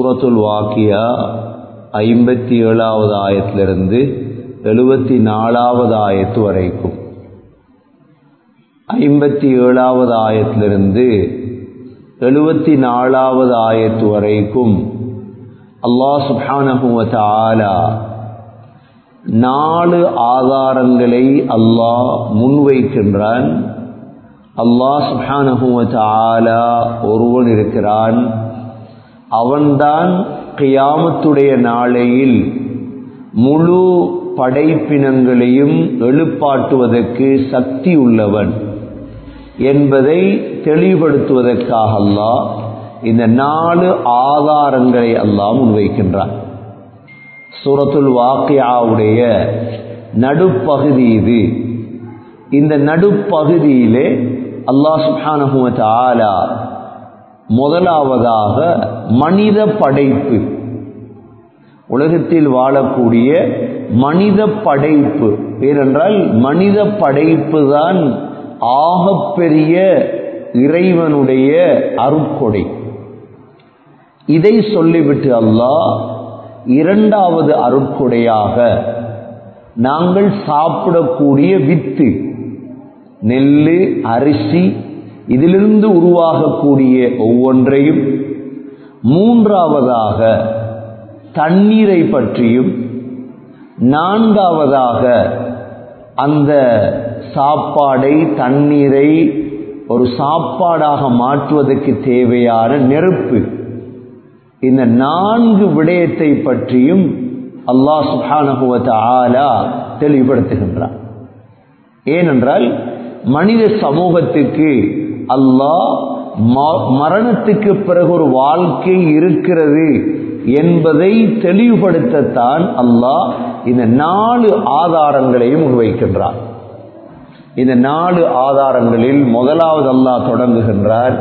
சூரத்துல் வாக்கியா ஐம்பத்தி ஏழாவது ஆயத்திலிருந்து எழுபத்தி நாலாவது ஆயத்து வரைக்கும் ஐம்பத்தி ஏழாவது ஆயத்திலிருந்து எழுபத்தி நாலாவது ஆயத்து வரைக்கும் அல்லாஹ் சுப்ஹானஹுவத் ஆலா நாலு ஆதாரங்களை அல்லாஹ் முன்வைக்கின்றான் அல்லாஹ் சுப்ஹானஹுவத் ஆலா ஒருவன் இருக்கிறான் அவன்தான் கியாமத்துடைய நாளையில் முழு படைப்பினங்களையும் எழுப்பாட்டுவதற்கு சக்தி உள்ளவன் என்பதை தெளிவுபடுத்துவதற்காக அல்லாஹ் இந்த நாலு ஆதாரங்களை அல்லாஹ் முன்வைக்கின்றான் சூரத்துல் வாக்கியாவுடைய நடுப்பகுதி இது இந்த நடுப்பகுதியிலே அல்லாஹ் சுப்ஹானஹுவத் ஆலா முதலாவதாக மனித படைப்பு உலகத்தில் வாழக்கூடிய மனித படைப்பு ஏனென்றால் மனித படைப்பு தான் ஆகப்பெரிய இறைவனுடைய அருட்கொடை இதை சொல்லிவிட்டு அல்லாஹ் இரண்டாவது அருட்கொடையாக நாங்கள் சாப்பிடக்கூடிய வித்து நெல் அரிசி இதிலிருந்து உருவாகக்கூடிய ஒவ்வொன்றையும் மூன்றாவதாக தண்ணீரை பற்றியும் நான்காவதாக அந்த சாப்பாடை தண்ணீரை ஒரு சாப்பாடாக மாற்றுவதற்கு தேவையான நெருப்பு இந்த நான்கு விடயத்தை பற்றியும் அல்லாஹ் சுஹானகுவத்த ஆலா தெளிவுபடுத்துகின்றான் ஏனென்றால் மனித சமூகத்துக்கு அல்லாஹ் மரணத்துக்கு பிறகு ஒரு வாழ்க்கை இருக்கிறது என்பதை தெளிவுபடுத்தத்தான் அல்லாஹ் இந்த நாலு ஆதாரங்களையும் முன்வைக்கின்றார் இந்த நாலு ஆதாரங்களில் முதலாவது அல்லாஹ் தொடங்குகின்றார்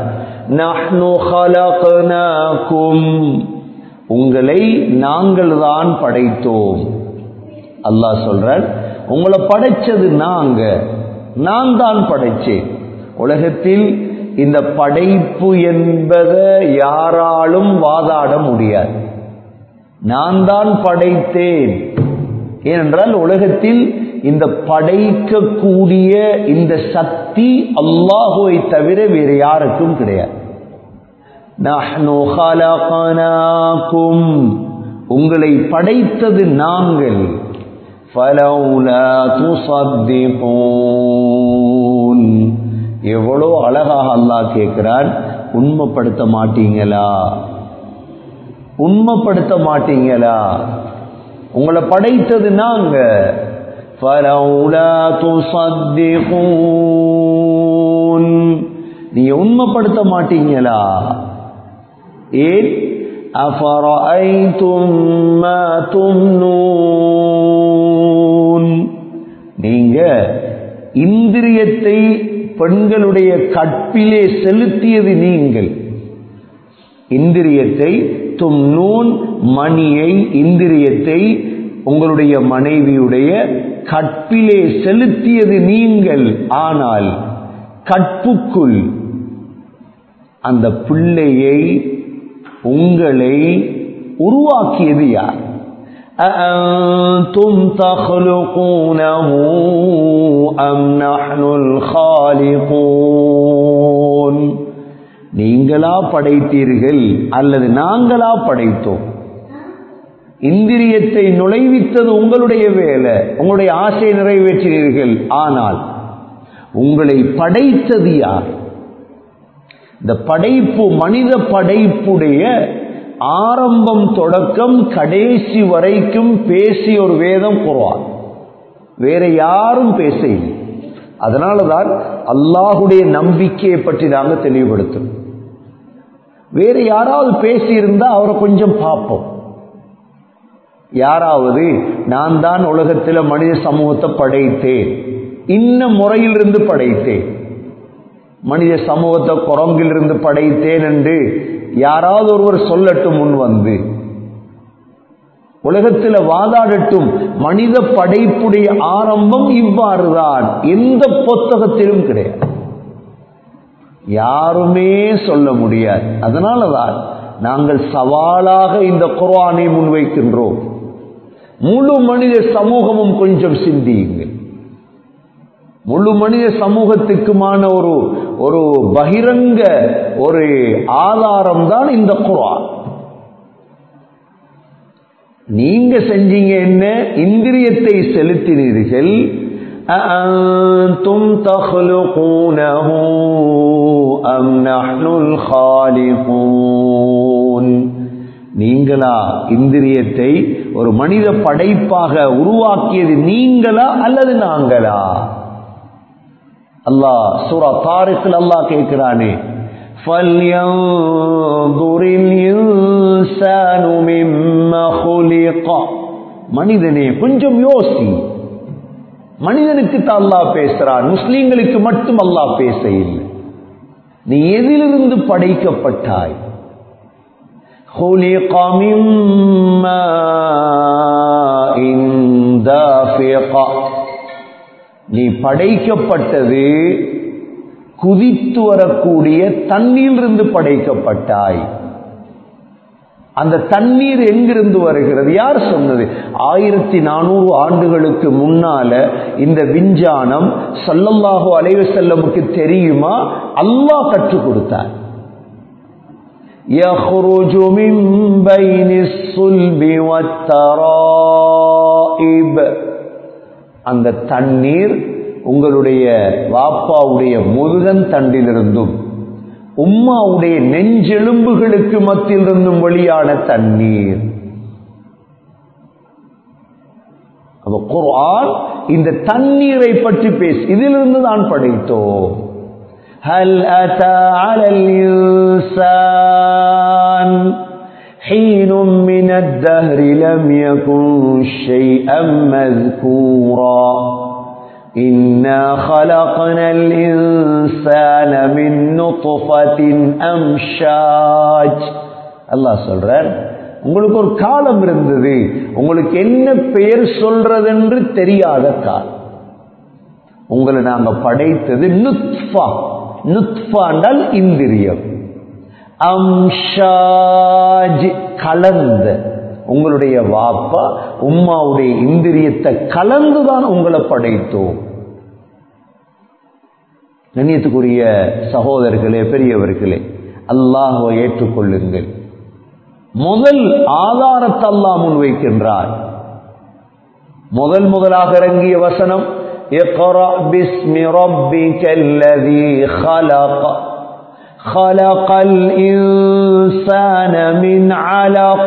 உங்களை நாங்கள் தான் படைத்தோம் அல்லாஹ் சொல்றார் உங்களை படைச்சது நாங்க நான் தான் படைச்சேன் உலகத்தில் இந்த படைப்பு என்பதை யாராலும் வாதாட முடியாது நான் தான் படைத்தேன் ஏனென்றால் உலகத்தில் இந்த படைக்கக்கூடிய இந்த சக்தி அல்லாஹுவை தவிர வேறு யாருக்கும் கிடையாது உங்களை படைத்தது நாங்கள் எவ்வளோ அழகாக அல்லாஹ் கேட்கிறான் உண்மைப்படுத்த மாட்டீங்களா உண்மைப்படுத்த மாட்டீங்களா உங்களை படைத்தது நாங்க நீங்க உண்மைப்படுத்த மாட்டீங்களா ஏன் நீங்க இந்திரியத்தை பெண்களுடைய கற்பிலே செலுத்தியது நீங்கள் இந்திரியத்தை தும் நூன் மணியை இந்திரியத்தை உங்களுடைய மனைவியுடைய கற்பிலே செலுத்தியது நீங்கள் ஆனால் கற்புக்குள் அந்த பிள்ளையை உங்களை உருவாக்கியது யார் أأنتم تخلقونه أم نحن الخالقون நீங்களா படைத்தீர்கள் அல்லது நாங்களா படைத்தோம் இந்திரியத்தை நுழைவித்தது உங்களுடைய வேலை உங்களுடைய ஆசை நிறைவேற்றினீர்கள் ஆனால் உங்களை படைத்தது யார் இந்த படைப்பு மனித படைப்புடைய ஆரம்பம் தொடக்கம் கடைசி வரைக்கும் பேசிய ஒரு வேதம் குர்ஆன் வேற யாரும் பேச இல்லை அதனாலதான் அல்லாஹுடைய நம்பிக்கையை பற்றி நாங்கள் தெளிவுபடுத்தணும் வேற யாராவது பேசியிருந்தா அவரை கொஞ்சம் பார்ப்போம் யாராவது நான் தான் உலகத்தில் மனித சமூகத்தை படைத்தேன் இன்ன முறையிலிருந்து படைத்தேன் மனித சமூகத்தை குரங்கிலிருந்து படைத்தேன் என்று யாராவது ஒருவர் சொல்லட்டும் முன் வந்து உலகத்தில் வாதாடட்டும் மனித படைப்புடைய ஆரம்பம் இவ்வாறுதான் எந்த புத்தகத்திலும் கிடையாது யாருமே சொல்ல முடியாது அதனாலதான் நாங்கள் சவாலாக இந்த குர்ஆனை முன்வைக்கின்றோம் முழு மனித சமூகமும் கொஞ்சம் சிந்தியுங்கள் முழு மனித சமூகத்துக்குமான ஒரு ஒரு பகிரங்க ஒரு ஆதாரம் தான் இந்த குர்ஆன் நீங்க செஞ்சீங்க என்ன இந்திரியத்தை செலுத்தினீர்கள் أأنتم تخلقونه أم نحن الخالقون நீங்களா இந்திரியத்தை ஒரு மனித படைப்பாக உருவாக்கியது நீங்களா அல்லது நாங்களா அல்லாஹ் சூரா தாரிக்கில் அல்லாஹ் கேட்கிறானே فَلْيَنْظُرِ الْإِنسَانُ مِمَّا خُلِقَ மனிதனே கொஞ்சம் யோசி மனிதனுக்கு தான் அல்லாஹ் பேசுறான் முஸ்லீம்களுக்கு மட்டும் அல்லாஹ் பேச இல்லை நீ எதிலிருந்து படைக்கப்பட்டாய் خُلِقَ مِن مَّاءٍ دَافِقٍ நீ படைக்கப்பட்டது குதித்து வரக்கூடிய தண்ணீரிலிருந்து படைக்கப்பட்டாய் அந்த தண்ணீர் எங்கிருந்து வருகிறது யார் சொன்னது ஆயிரத்தி நானூறு ஆண்டுகளுக்கு முன்னால இந்த விஞ்ஞானம் சல்லல்லாஹு அலைவ செல்லமுக்கு தெரியுமா அல்லாஹ் கற்றுக் கொடுத்தார் يخرج من بين الصلب والترائب அந்த தண்ணீர் உங்களுடைய வாப்பாவுடைய முதுகன் தண்டிலிருந்தும் உம்மாவுடைய நெஞ்செலும்புகளுக்கு மத்தியிலிருந்தும் வெளியான தண்ணீர் அப்ப குர்ஆன் இந்த தண்ணீரை பற்றி பேசு இதிலிருந்து தான் படைத்தோம் هل أتى على الإنسان حين من الدهر لم يكن شيئا مذكورا إنا خلقنا الإنسان من نطفة أمشاج الله சொல்றார் உங்களுக்கு ஒரு காலம் இருந்தது உங்களுக்கு என்ன பெயர் சொல்றதென்று தெரியாத காலம் உங்களை நாங்க படைத்தது நுத்ஃபா நுத்ஃபாண்டால் இந்திரியம் அம்ஷாஜ் கலந்த உங்களுடைய வாப்பா உம்மாவுடைய இந்திரியத்தை கலந்துதான் உங்களை படைத்தோம் கண்ணியத்துக்குரிய சகோதரர்களே பெரியவர்களே அல்லாஹுவை ஏற்றுக்கொள்ளுங்கள் முதல் ஆதாரத்தை அல்லாஹ் முன்வைக்கின்றார் முதல் முதலாக இறங்கிய வசனம் اقرأ باسم ربك الذي خلق خلق الإنسان من علق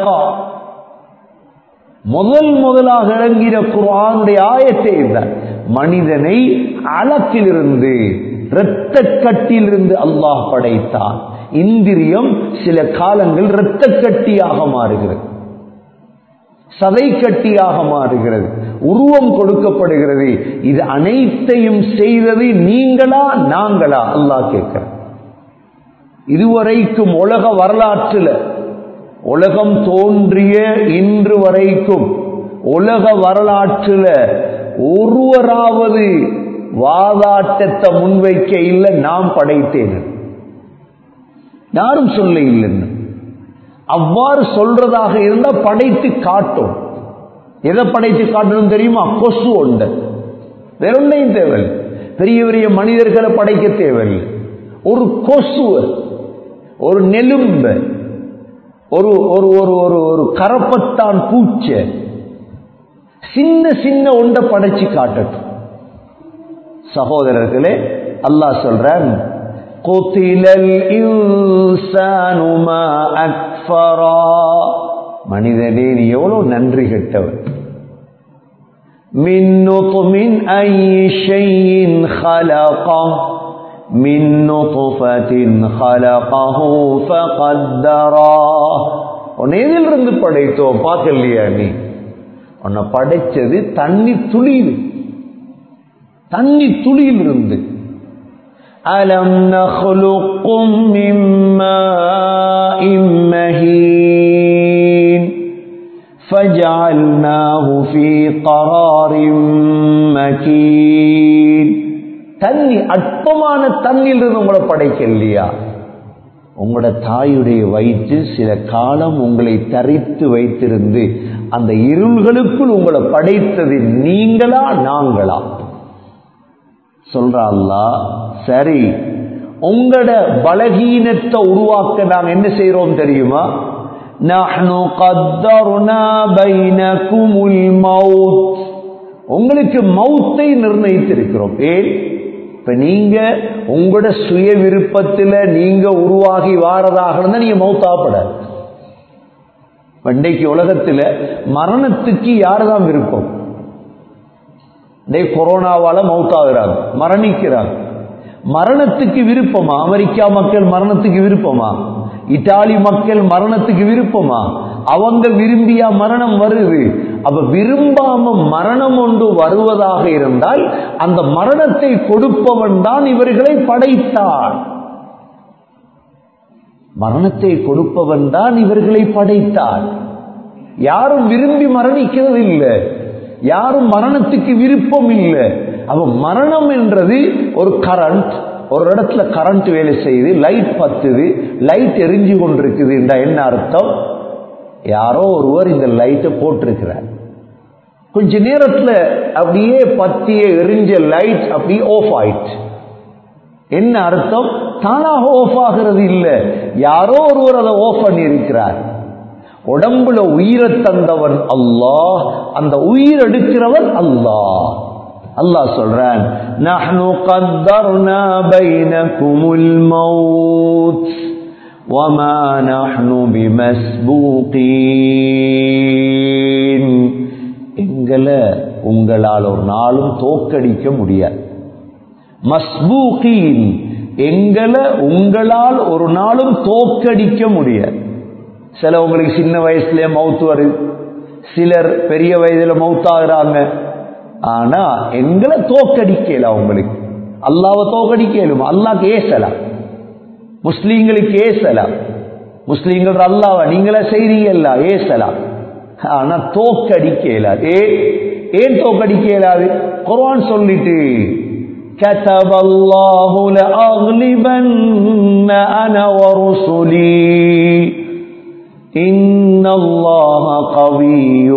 முதல் முதலாக இறங்கிற குர்ஆனுடைய ஆயத்தை இதுதான் மனிதனை அலத்திலிருந்து இரத்த கட்டியிலிருந்து அல்லாஹ் படைத்தான் இந்திரியம் சில காலங்கள் இரத்த கட்டியாக மாறுகிறது சதை கட்டியாக மாறுகிறது உருவம் கொடுக்கப்படுகிறது இது அனைத்தையும் செய்தது நீங்களா நாங்களா அல்லாஹ் கேட்கிற இதுவரைக்கும் உலக வரலாற்றில் உலகம் தோன்றிய இன்று வரைக்கும் உலக வரலாற்றில் ஒருவராவது வாதாட்டத்தை முன்வைக்க இல்லை நாம் படைத்தேன் யாரும் சொல்ல இல்லைன்னு அவ்வாறு சொல்றதாக இருந்தா படைத்து காட்டும் எதை படைத்து காட்டணும் தெரியுமா கொசு ஒன்று வேற ஒன்றையும் தேவையில்லை பெரிய பெரிய மனிதர்களை படைக்க தேவையில்லை ஒரு கொசுவ ஒரு நெலும்ப ஒரு ஒரு ஒரு ஒரு ஒரு கரப்பத்தான் பூச்ச சின்ன சின்ன ஒன்றை படைச்சு காட்டட்டும் சகோதரர்களே அல்லாஹ் சொல்றான் قتل الإنسان ما أكفرا மனிதனே நீ எவ்வளவு நன்றி கெட்டவர் من نطم أي شيء خلقه من نطفة خلقه فقدرا உன்னை எதிலிருந்து படைத்தோம் பார்க்கலையா நீ உன்னை படைச்சது தண்ணி துளியில் தண்ணி துளியில் இருந்து ألم نخلقكم من ماء مهين فجعلناه في قرار مكين தண்ணி அற்பமான தண்ணியிலிருந்து உங்களை படைக்கலையா உங்களோட தாயுடைய வயிற்றில் சில காலம் உங்களை தரித்து வைத்திருந்து அந்த இருள்களுக்குள் உங்களை படைத்தது நீங்களா நாங்களா சொல்றா அல்லாஹ் சரி உங்களோட பலகீனத்தை உருவாக்க நாங்க என்ன செய்யறோம் தெரியுமா نحن قدرنا بينكم الموت உங்களுக்கு மௌத்தை நிர்ணயித்திருக்கிறோம் ஏன் இப்ப நீங்க உங்களோட சுய விருப்பத்துல நீங்க உருவாகி வாரதாக இருந்தா நீங்க மௌத்தாப்பட இன்றைக்கு உலகத்துல மரணத்துக்கு யாருதான் விருப்பம் டே கொரோனாவால மௌத்தாகிறாங்க மரணிக்கிறாங்க மரணத்துக்கு விருப்பமா அமெரிக்கா மக்கள் மரணத்துக்கு விருப்பமா இத்தாலி மக்கள் மரணத்துக்கு விருப்பமா அவங்க விரும்பியா மரணம் வருது அப்ப விரும்பாம மரணம் ஒன்று வருவதாக இருந்தால் அந்த மரணத்தை கொடுப்பவன் தான் இவர்களை படைத்தான் மரணத்தை கொடுப்பவன் தான் இவர்களை படைத்தான் யாரும் விரும்பி மரணிக்கிறது இல்லை யாரும் மரணத்துக்கு விருப்பம் இல்லை அவ மரணம் என்றது ஒரு கரண்ட் ஒரு இடத்துல கரண்ட் வேலை செய்யுது லைட் பத்துது லைட் எரிஞ்சு கொண்டிருக்குது என்ற என்ன அர்த்தம் யாரோ ஒருவர் இந்த லைட்டை போட்டிருக்கிறார் கொஞ்ச நேரத்துல அப்படியே பத்திய எரிஞ்ச லைட் அப்படியே ஆஃப் ஆயிடுச்சு என்ன அர்த்தம் தானாக ஆஃப் ஆகிறது இல்லை யாரோ ஒருவர் அதை ஆஃப் பண்ணி இருக்கிறார் உடம்புல உயிரை தந்தவன் அல்லாஹ் அந்த உயிர் எடுக்கிறவன் அல்லாஹ் அல்லாஹ் சொல்றான் நஹ்னு قدرنا بينكم الموت وما نحن بمسبوقين எங்களை உங்களால் ஒரு நாளும் தோக்கடிக்க முடியாது மஸ்பூகீன் எங்களை உங்களால் ஒரு நாளும் தோக்கடிக்க முடியாது சிலவங்களுக்கு சின்ன வயசுலயே மவுத்து வருது சிலர் பெரிய வயதுல மவுத்தாகிறாங்க ஆனா எங்களை தோக்கடிக்கல அவங்களுக்கு அல்லாவை தோக்கடிக்கலும் அல்லாக்கு ஏசலாம் முஸ்லீம்களுக்கு ஏசலாம் முஸ்லீம்கள் அல்லாவ நீங்களே செய்றீங்கல்ல ஏசலாம் ஆனா தோக்கடிக்க இயலாது ஏ ஏன் தோக்கடிக்க இயலாது குர்ஆன் சொல்லிட்டு كتب الله لأغلبن أنا ورسلي إن الله قوي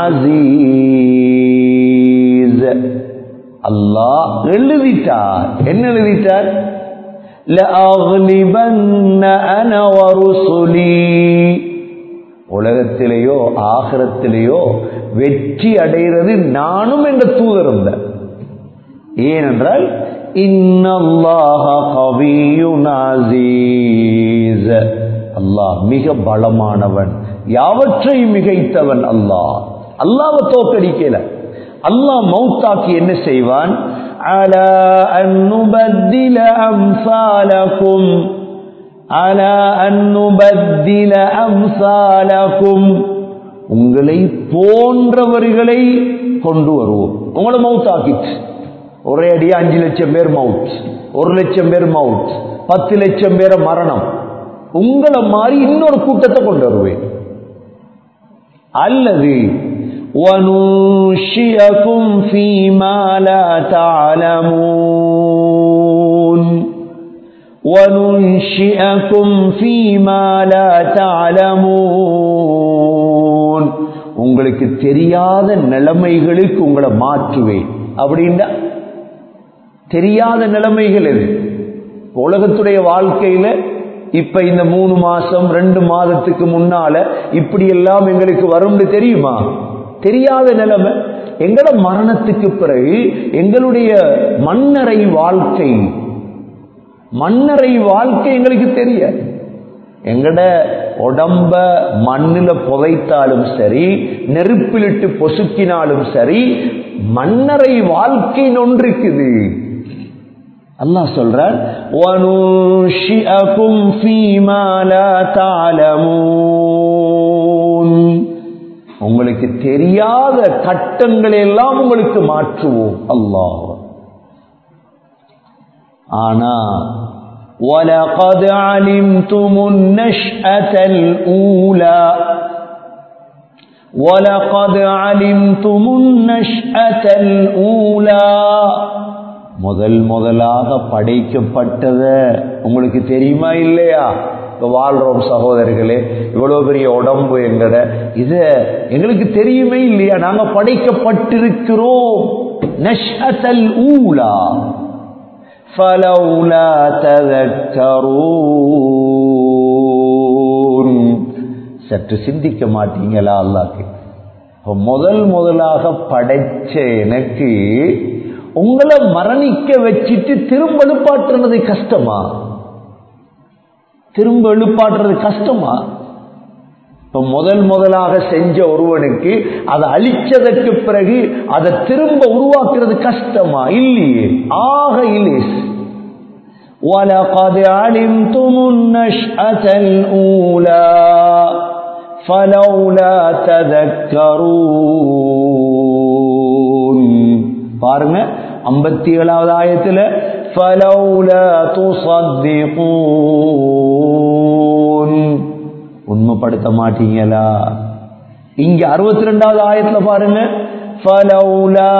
عزيز அல்லாஹ் எழுதிட்டார் என்ன எழுதிட்டார் لأغلبن أنا ورسلي உலகத்திலேயோ ஆகிரத்திலேயோ வெற்றி அடைகிறது நானும் என்ற தூதரும் தான் ஏனென்றால் இன்னல்லாஹ கவியுன் அஸீஸ் அல்லாஹ் மிக பலமானவன் யாவற்றை மிகைத்தவன் அல்லாஹ் அல்லாஹ்வை தோக்கடிக்கல அல்லாஹ் மௌத்தாக்கி என்ன செய்வான் அலா அன் நுபத்தில அம்சாலக்கும் அலா அன் நுபத்தில அம்சாலக்கும் உங்களை போன்றவர்களை கொண்டு வருவோம் உங்களை மௌத்தாக்கிச்சு ஒரே அடியா அஞ்சு லட்சம் பேர் மவுத் ஒரு லட்சம் பேர் மவுத் பத்து லட்சம் பேர மரணம் உங்களை மாதிரி இன்னொரு கூட்டத்தை கொண்டு வருவேன் அல்லது وَنُنشِئَكُمْ فِيمَا لَا تَعْلَمُونَ وَنُنشِئَكُمْ فِيمَا لَا تَعْلَمُونَ உங்களுக்கு தெரியாத நிலைமைகளுக்கு உங்களை மாற்றுவேன் அப்படின்னா தெரியாத நிலைமைகள் எது உலகத்துடைய வாழ்க்கையில இப்ப இந்த மூணு மாசம் ரெண்டு மாதத்துக்கு முன்னால இப்படி எல்லாம் எங்களுக்கு வரும்னு தெரியுமா தெரியாத நிலைமை எங்களோட மரணத்துக்கு பிறகு எங்களுடைய மன்னரை வாழ்க்கை மன்னரை வாழ்க்கை எங்களுக்கு தெரியாது எங்கட உடம்ப மண்ணில புதைத்தாலும் சரி நெருப்பிலிட்டு பொசுக்கினாலும் சரி மன்னரை வாழ்க்கை ஒன்று இருக்குது அல்லாஹ் சொல்றார் وَنُنشِئَكُمْ فِيمَا لَا تَعْلَمُونَ உங்களுக்கு தெரியாத கட்டங்களை எல்லாம் உங்களுக்கு மாற்றுவோம் அல்லாஹ் ஆனா وَلَقَدْ عَلِمْتُمُ النَّشْأَةَ الْأُولَى وَلَقَدْ عَلِمْتُمُ النَّشْأَةَ الْأُولَى முதல் முதலாக படைக்கப்பட்டத உங்களுக்கு தெரியுமா இல்லையா வாழ்றோம் சகோதரர்களே இவ்வளவு பெரிய உடம்பு எங்கட இத எங்களுக்கு தெரியுமே இல்லையா நாங்க படைக்கப்பட்டிருக்கிறோம் நஷ்அத்தல் ஊலா فلولا تذكرون சற்று சிந்திக்க மாட்டீங்களா அல்லாக்கு அப்ப முதல் முதலாக படைச்ச எனக்கு உங்களை மரணிக்க வச்சிட்டு திரும்ப எழுப்பாட்டுறது கஷ்டமா திரும்ப எழுப்பாட்டுறது கஷ்டமா இப்ப முதல் முதலாக செஞ்ச ஒருவனுக்கு அதை அழிச்சதற்கு பிறகு அதை திரும்ப உருவாக்குறது கஷ்டமா இல்லையே ஆக இலேஸ் وَلَقَدْ عَلِمْتُمُ النَّشْأَةَ الْأُولَى فَلَوْلَا تَذَكَّرُونَ பாருங்க ஐம்பத்தி ஏழாவது ஆயத்துல فَلَوْلَا تُصَدِّقُونَ உண்மைப்படுத்த மாட்டீங்களா இங்க அறுபத்தி ரெண்டாவது ஆயத்துல பாருங்க فَلَوْلَا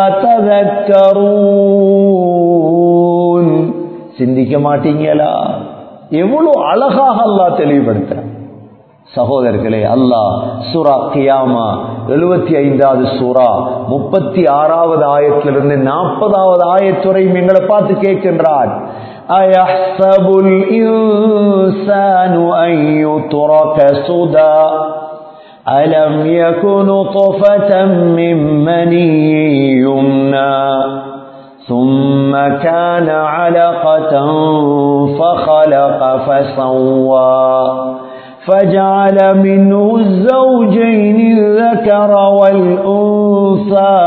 تَذَكَّرُونَ சிந்திக்க மாட்டீங்களா எவ்வளவு அழகாக அல்லாஹ் தெளிவுபடுத்துற சகோதரர்களே அல்லாஹ் சூரா கியாமா எழுபத்தி ஐந்தாவது சூரா முப்பத்தி ஆறாவது ஆயத்திலிருந்து நாற்பதாவது ஆயத்துறை எங்களை பார்த்து கேட்கின்றான் أيحسب الإنسان أن يترك سدى ألم يكن طفة من مني يمنى ثم كان علقة فخلق فسوى فجعل منه الزوجين الذكر والأنثى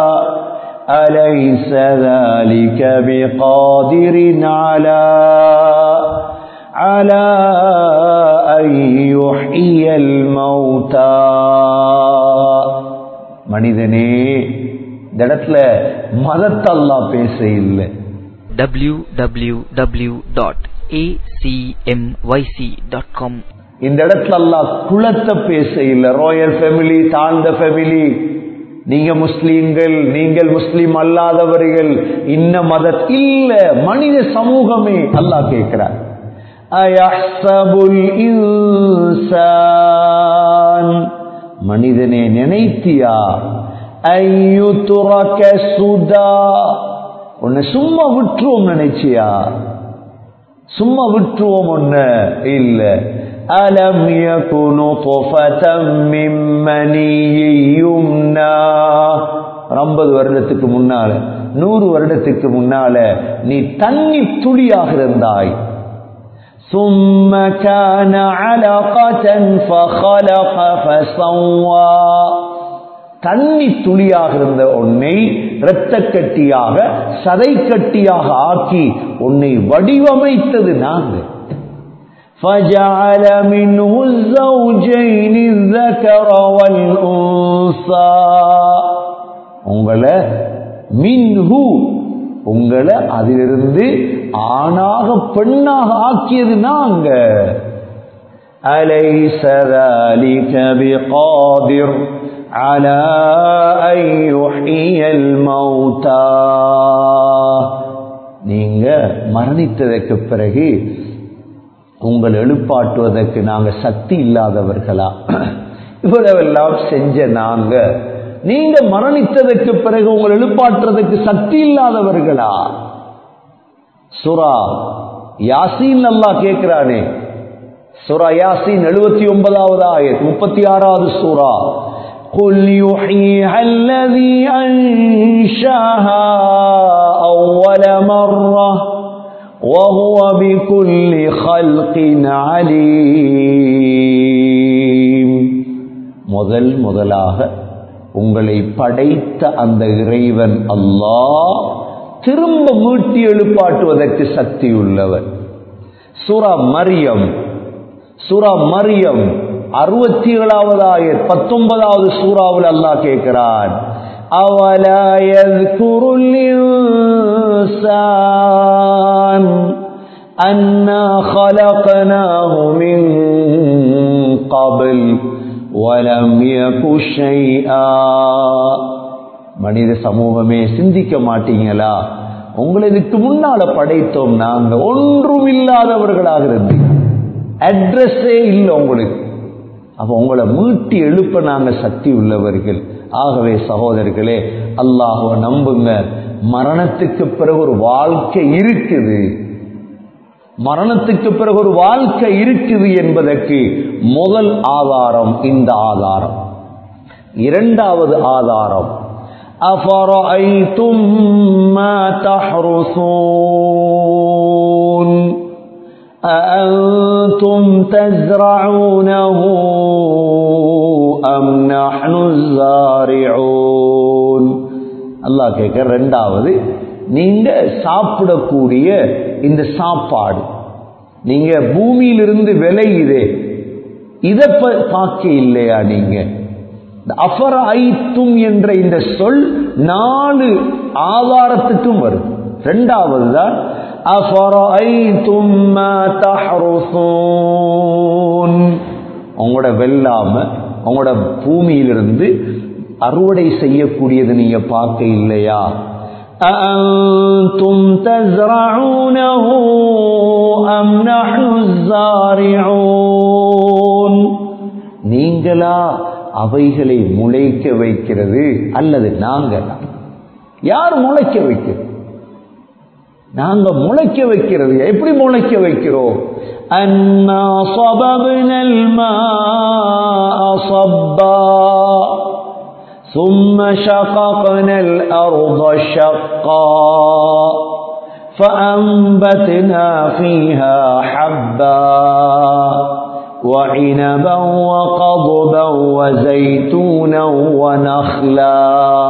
أليس ذلك بقادر على على أن يحيي الموتى மனிதனே இந்த இடத்துல மதத்தல்லா பேச இல்லை www.acmyc.com இந்த இடத்துல அல்லாஹ் குலத்தை பேச இல்லை ராயல் ஃபேமிலி தாழ்ந்த ஃபேமிலி நீங்க முஸ்லீம்கள் நீங்கள் முஸ்லீம் அல்லாதவர்கள் இன்ன மத இல்ல மனித சமூகமே அல்லாஹ் கேட்கிறார் அயஹ்சபுல் இன்சான் மனிதனே நினைத்தியா ஐயுத்துரக சுதா உன்னை சும்மா விட்டுருவோம் நினைச்சியா சும்மா விட்டுருவோம் ஒண்ணு இல்ல அலம் யகுனு துஃபதம் மின் மனியும்னா ஐம்பது வருடத்துக்கு முன்னால நூறு வருடத்துக்கு முன்னால நீ தண்ணி துளியாக இருந்தாய் ثم كان علقة فخلق فسوى தண்ணி துளியாக இருந்த உன்னை இரத்த கட்டியாக சதை கட்டியாக ஆக்கி உன்னை வடிவமைத்தது நாங்கள் فجعل منه الزوجين الذكر والأنثى உங்களை மின்ஹு உங்களை அதிலிருந்து ஆணாக பெண்ணாக ஆக்கியது நாங்க أليس ذلك بقادر على أن يحيي الموتى நீங்க மரணித்ததற்கு பிறகு உங்கள் எழுப்பாட்டுவதற்கு நாங்க சக்தி இல்லாதவர்களா இவ்வளவெல்லாம் செஞ்ச நாங்க நீங்க மரணித்ததற்கு பிறகு உங்கள் எழுப்பாற்றுறதுக்கு சக்தி இல்லாதவர்களா சுரா யாசீன் அல்லா கேட்கிறானே சுரா யாசீன் எழுபத்தி ஒன்பதாவது ஆயத் முப்பத்தி ஆறாவது சூரா قل يحييها الذي أنشاها أول مرة وهو بكل خلق عليم முதல் முதலாக உங்களை படைத்த அந்த இறைவன் அல்லாஹ் திரும்ப மீட்டி எழுப்பாட்டுவதற்கு சக்தி உள்ளவர் சுரா மரியம் சுரா மரியம் அறுபத்தி ஏழாவது ஆயர் பத்தொன்பதாவது சூறாவில் அல்லாஹ் கேட்கிறான் أولا يذكر الإنسان أنا خلقناه من قبل ولم يك شيئا மனித சமூகமே சிந்திக்க மாட்டீங்களா உங்களை இதுக்கு முன்னால படைத்தோம் நாங்க ஒன்றும் இல்லாதவர்களாக இருந்தீங்க அட்ரஸே இல்லை உங்களுக்கு அப்ப உங்களை மீட்டி எழுப்ப நாங்க சக்தி உள்ளவர்கள் ஆகவே சகோதரர்களே அல்லாஹுவ நம்புங்க மரணத்துக்கு பிறகு ஒரு வாழ்க்கை இருக்குது மரணத்துக்கு பிறகு ஒரு வாழ்க்கை இருக்குது என்பதற்கு முதல் ஆதாரம் இந்த ஆதாரம் இரண்டாவது ஆதாரம் أفرأيتم ما تحرثون أأنتم تزرعونه أم نحن الزارعون அல்லாஹ் கேட்க ரெண்டாவது நீங்க சாப்பிடக்கூடிய இந்த சாப்பாடு நீங்க பூமியிலிருந்து விளையுதே இதை பார்க்க இல்லையா நீங்க அஃபர ஐத்தும் என்ற இந்த சொல் நாலு ஆதாரத்துக்கும் வரும் ரெண்டாவது தான் அஃபர ஐத்தும் உங்களோட வெல்லாம உங்களோட பூமியிலிருந்து அறுவடை செய்யக்கூடியது நீங்க பார்க்க இல்லையா أأنتم تزرعونه أم نحن الزارعون நீங்களா அவைகளை முளைக்க வைக்கிறது அல்லது நாங்களா யார் முளைக்க வைக்கிறது நாங்க முளைக்க வைக்கிறது எப்படி முளைக்க வைக்கிறோம் அன்னா சபபனல் صبا ثم شققنا الأرض شقا فأنبتنا فيها حبا وعنبا وقضبا وزيتونا ونخلا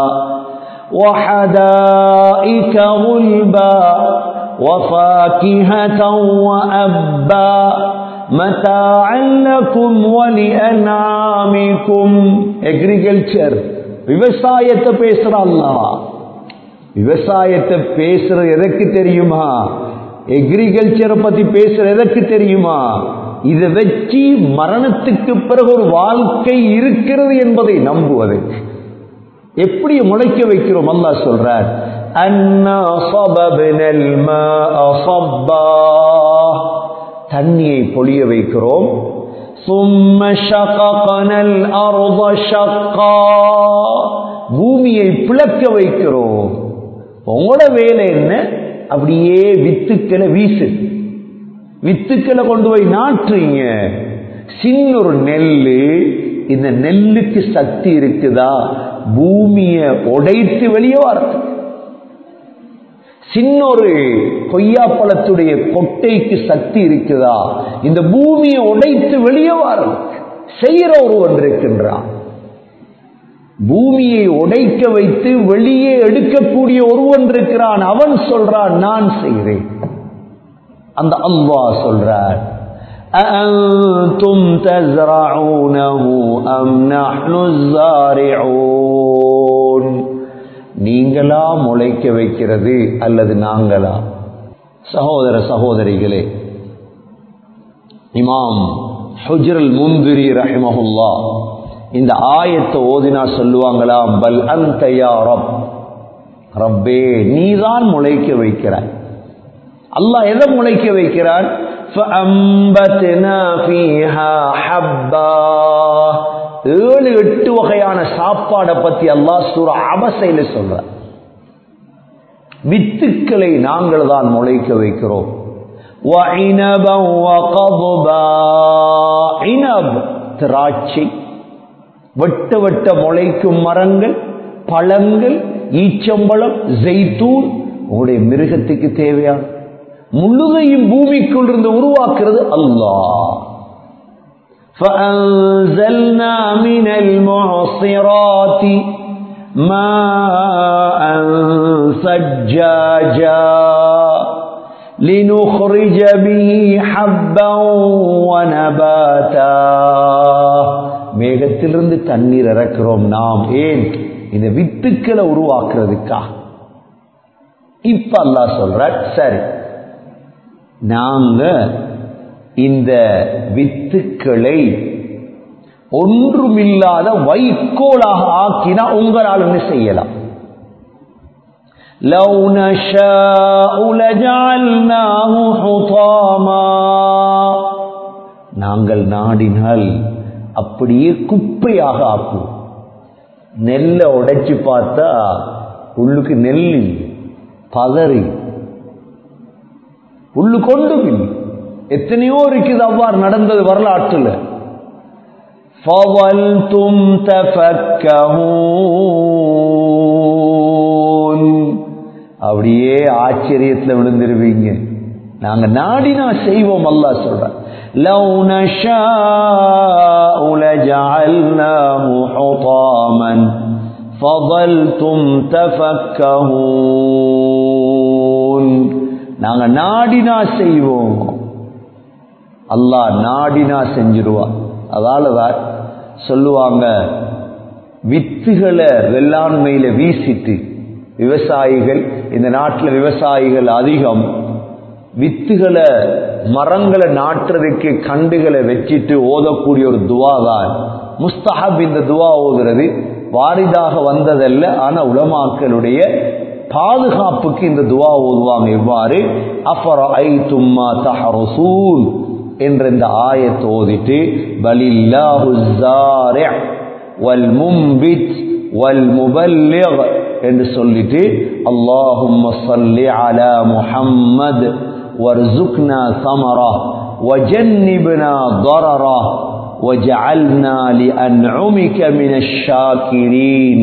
وحدائك غلبا وفاكهة وأبا متاعا لكم ولأنعامكم agriculture விவசாயத்தை பேசுற அல்லாஹ் விவசாயத்தை பேசுறது எதற்கு தெரியுமா எக்ரிகல்ச்சரை பத்தி பேசுறது எதற்கு தெரியுமா இதை வச்சு மரணத்துக்கு பிறகு ஒரு வாழ்க்கை இருக்கிறது என்பதை நம்புவதற்கு எப்படி முளைக்க வைக்கிறோம் அல்லாஹ் சொல்றார் அன்னா சபபனல் மாஅ சப்பா தண்ணியை பொழிய வைக்கிறோம் ثم شققنا الأرض شقا பூமியை பிளக்க வைக்கிறோம் உங்களோட வேலை என்ன அப்படியே வித்துக்களை வீசு வித்துக்களை கொண்டு போய் நாட்டுறீங்க சின்ன ஒரு நெல்லு இந்த நெல்லுக்கு சக்தி இருக்குதா பூமியை உடைத்து வெளியே வரது சின்ன ஒரு கொய்யாப்பழத்துடைய கொட்டைக்கு சக்தி இருக்குதா இந்த பூமியை உடைத்து வெளியே வரது செய்யற ஒருவன் இருக்கின்றான் பூமியை உடைக்க வைத்து வெளியே எடுக்கக்கூடிய ஒருவன் இருக்கிறான் அவன் சொல்றான் நான் செய்கிறேன் அந்த அல்லாஹ் சொல்றார் أأنتم تزرعونه أم نحن الزارعون நீங்களா முளைக்க வைக்கிறது அல்லது நாங்களா சகோதர சகோதரிகளே இமாம் ஹுஜ்ரல் முந்திரி ரஹிமஹுல்லா இந்த ஆயத்தை ஓதினா சொல்லுவாங்களா பல் அந்த யா ரப் ரப்பே நீதான் முளைக்க வைக்கிறாய் அல்லாஹ் எதை முளைக்க வைக்கிறான் فأنبتنا فيها حبا ஏழு எட்டு வகையான சாப்பாடை பத்தி அல்லாஹ் சூர அபசையில சொல்ற வித்துக்களை நாங்கள் தான் முளைக்க வைக்கிறோம் وعنبا وقضبا عنب திராட்சை வெட்ட வெட்ட முளைக்கும் மரங்கள் பழங்கள் ஈச்சம்பழம் ஜெய்தூன் உங்களுடைய மிருகத்துக்கு தேவையான முழுதையும் பூமிக்குள் இருந்து உருவாக்குறது அல்லாஹ் فأنزلنا من المعصرات ماء ثجاجا لنخرج به حبا ونباتا மேகத்திலிருந்து தண்ணீர் இறக்கிறோம் நாம் ஏன் இந்த வித்துக்களை உருவாக்குறதுக்கா இப்ப அல்லாஹ் சொல்ற சரி நாங்க இந்த வித்துக்களை ஒன்றுமில்லாத வைக்கோலாக ஆக்கினா உங்களால் என்ன செய்யலாம் لو نشاء لجعلناه حطاما நாங்கள் நாடினால் அப்படியே குப்பையாக ஆக்குவோம் நெல்லை உடைச்சு பார்த்தா உள்ளுக்கு நெல் இல்லை. பதறி உள்ளு கொண்டு எத்தனையோ இருக்குது அவ்வாறு நடந்தது வரலாற்றுல فَظَلْتُمْ تَفَكَّهُونَ அப்படியே ஆச்சரியத்துல விழுந்துருவீங்க நாங்க நாடினா செய்வோம் அல்லாஹ் சொல்றான் لو نشاء لجعلناه حطاما فظلتم تفكهون நாங்க நாடினா செய்வோம் அல்லாஹ் நாடினா செஞ்சிருவா அதாலதான் சொல்லுவாங்க வித்துகளை வெள்ளாண்மையில வீசிட்டு விவசாயிகள் இந்த நாட்டில் விவசாயிகள் அதிகம் வித்துகளை மரங்களை நாட்டுறதுக்கு கண்டுகளை வச்சிட்டு ஓதக்கூடிய ஒரு துவா தான் முஸ்தஹப் இந்த துவா ஓதுறது வாரிதாக வந்ததல்ல ஆனா உலமாக்களுடைய பாதுகாப்புக்கு இந்த துவா ஓதுவாங்க இவ்வாறு அஃபர ஐ தும்மா தஹரசூன் என்ற இந்த ஆயத்தை ஓதிட்டு பலில்லாஹு ஸாரி' வல் மும்பித் வல் முபல்லிக் என்று சொல்லிட்டு அல்லாஹும்ம ஸல்லி அலா முஹம்மத் வர்சுக்னா ஸமரா وجنبنا ضررا وجعلنا لأنعمك من الشاكرين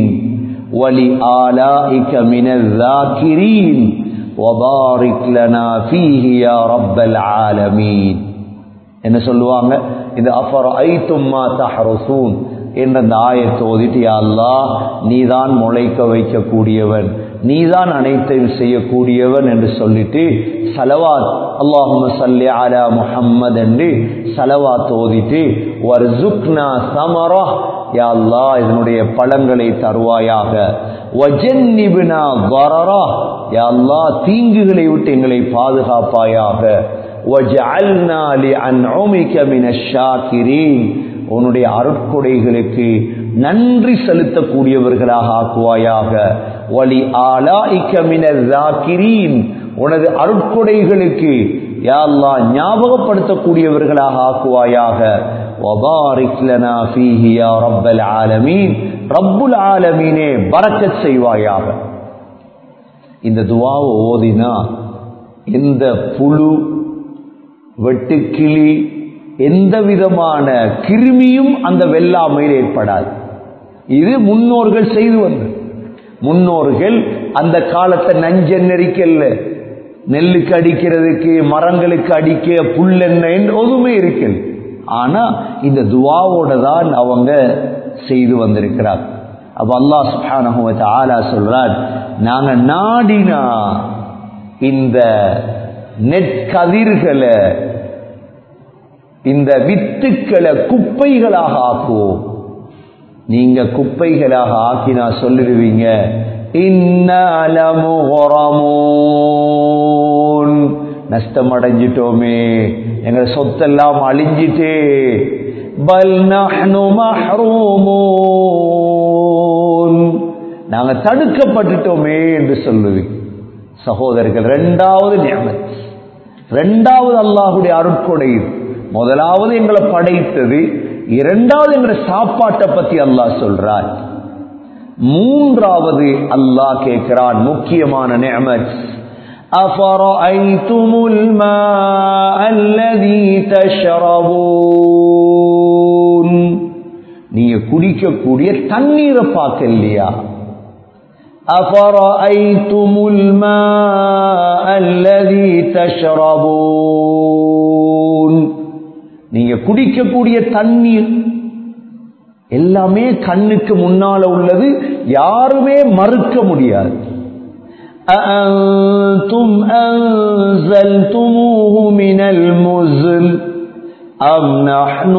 ولآلائك من الذاكرين وبارك لنا فيه يا رب العالمين என்ன சொல்லுவாங்க இந்த அஃபர் ஐத்தும்மா தஹரசூன் என்ற அந்த ஆயத்தை ஓதிட்டு யா அல்லாஹ் நீதான் முளைக்க வைக்கக்கூடியவன் நீதான் அனைத்தையும் செய்யக்கூடியவன் என்று சொல்லிட்டு சலவாத் அல்லாஹும சல்லி அலா முஹம்மது என்று சலவாத் ஓதிட்டு வர்சுக்னா சமரா யா அல்லாஹ் இதனுடைய பழங்களை தருவாயாக வஜன்னிபினா வரரா யா அல்லாஹ் தீங்குகளை விட்டு எங்களை பாதுகாப்பாயாக وَجَعَلْنَا لِأَنْعُمِكَ مِنَ الشَّاكِرِينَ உன்னுடைய அருட்கொடைகளுக்கு நன்றி செலுத்தக்கூடியவர்களாக ஆக்குவாயாக வலி ஆலாஇக்க மினல் ذَاكِرِينَ உனது அருட்கொடைகளுக்கு யா அல்லாஹ் ஞாபகப்படுத்தக்கூடியவர்களாக ஆக்குவாயாக وَبَارِكْ لَنَا فِيهِ يَا رَبَّ الْعَالَمِينَ ரப்புல் ஆலமீனே பரக்கத் செய்வாயாக இந்த துவாவை ஓதினா இந்த புழு வெட்டுக்கிளி எந்த விதமான கிருமியும் அந்த வெள்ளாமையில் ஏற்படாது இது முன்னோர்கள் செய்து வந்தது முன்னோர்கள் அந்த காலத்தை நஞ்செண்ணெரிக்கல்ல நெல்லுக்கு அடிக்கிறதுக்கு மரங்களுக்கு அடிக்க புல்லெண்ணெய் எதுவுமே இருக்கல் ஆனா இந்த துவாவோட தான் அவங்க செய்து வந்திருக்கிறார் அப்ப அல்லாஹ் சுப்ஹானஹு வ தஆலா சொல்றார் நாங்க நாடினா இந்த நெற்கதிர்களை இந்த வித்துக்களை குப்பைகளாக ஆக்குவோம் நீங்க குப்பைகளாக ஆக்கினா சொல்லிடுவீங்க இன்னலமுகரமோன் நஷ்டம் அடைஞ்சிட்டோமே எங்க சொத்தெல்லாம் அழிஞ்சிட்டே பல் நஹ்னு மஹ்ரூமூன் நாங்க தடுக்கப்பட்டுட்டோமே என்று சொல்லுவீங்க சகோதரர்கள் இரண்டாவது நியமத் இரண்டாவது அல்லாஹுடைய அருட்கொடை இது. முதலாவது எங்களை படைத்தது இரண்டாவது எங்களை சாப்பாட்டை பத்தி அல்லாஹ் சொல்றார் மூன்றாவது அல்லாஹ் கேட்கிறான் முக்கியமான நியமத் أفرأيتم الماء الذي تشربون நீங்க குடிக்கக்கூடிய தண்ணீரை பார்க்கலையா أفرأيتم الماء الذي تشربون நீங்க குடிக்கக்கூடிய தண்ணீர் எல்லாமே கண்ணுக்கு முன்னால உள்ளது யாருமே மறுக்க முடியாது أأنتم أنزلتموه من المزل أم نحن